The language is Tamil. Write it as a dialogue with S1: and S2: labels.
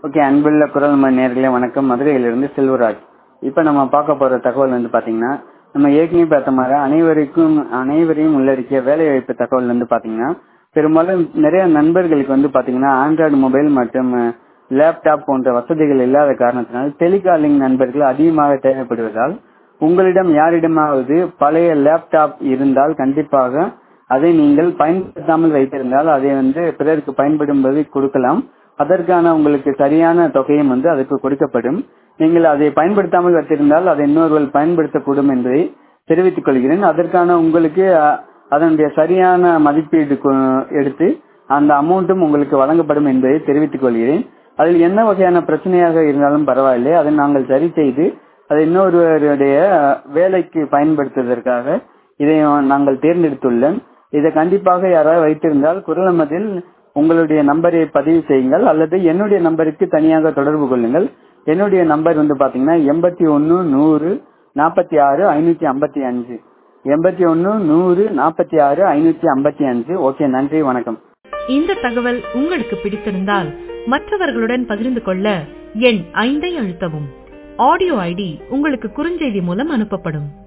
S1: ஓகே அன்புள்ள குரல் மணி நேர்களே வணக்கம் மதுரையிலிருந்து செல்வராஜ் இப்போ நம்ம பார்க்க போற தகவல் வந்து பாத்தீங்கன்னா நம்ம ஏற்கனவே பார்த்த மாதிரி அனைவருக்கும் அனைவரையும் உள்ளடக்கிய வேலை வாய்ப்பு தகவல் வந்து பாத்தீங்கன்னா பெரும்பாலும் நிறைய நண்பர்களுக்கு வந்து பாத்தீங்கன்னா ஆண்ட்ராய்டு மொபைல் மற்றும் லேப்டாப் போன்ற வசதிகள் இல்லாத காரணத்தினால் டெலிகாலிங் நண்பர்கள் அதிகமாக தேவைப்படுவதால் உங்களிடம் யாரிடமாவது பழைய லேப்டாப் இருந்தால் கண்டிப்பாக அதை நீங்கள் பயன்படுத்தாமல் வைத்திருந்தால் அதை வந்து பிறருக்கு பயன்படும்போது கொடுக்கலாம் அதற்கான உங்களுக்கு சரியான தொகையும் வந்து அதுக்கு கொடுக்கப்படும் நீங்கள் அதை பயன்படுத்தாமல் வைத்திருந்தால் அதை இன்னொருவர் பயன்படுத்தக்கூடும் என்பதை தெரிவித்துக் கொள்கிறேன் அதற்கான உங்களுக்கு அதனுடைய சரியான மதிப்பீடு எடுத்து அந்த அமௌண்ட்டும் உங்களுக்கு வழங்கப்படும் என்பதை தெரிவித்துக் கொள்கிறேன் அதில் என்ன வகையான பிரச்சனையாக இருந்தாலும் பரவாயில்லை அதை நாங்கள் சரி செய்து அதை இன்னொருவருடைய வேலைக்கு பயன்படுத்துவதற்காக இதை நாங்கள் தேர்ந்தெடுத்துள்ளோம் இதை கண்டிப்பாக யாராவது வைத்திருந்தால் குரலமதில் உங்களுடைய நம்பரை பதிவு செய்யுங்கள் அல்லது என்னுடைய நம்பருக்கு தனியாக தொடர்பு கொள்ளுங்கள் என்னுடைய நம்பர் வந்து பாத்தீங்கன்னா எண்பத்தி ஒன்னு நூறு நாற்பத்தி ஆறு ஐநூத்தி ஐம்பத்தி அஞ்சு எண்பத்தி ஒன்னு நூறு நாற்பத்தி ஆறு ஐநூத்தி ஐம்பத்தி அஞ்சு ஓகே நன்றி வணக்கம்
S2: இந்த தகவல் உங்களுக்கு பிடித்திருந்தால் மற்றவர்களுடன் பகிர்ந்து கொள்ள எண் ஐந்தை அழுத்தவும் ஆடியோ ஐடி உங்களுக்கு குறுஞ்செய்தி மூலம் அனுப்பப்படும்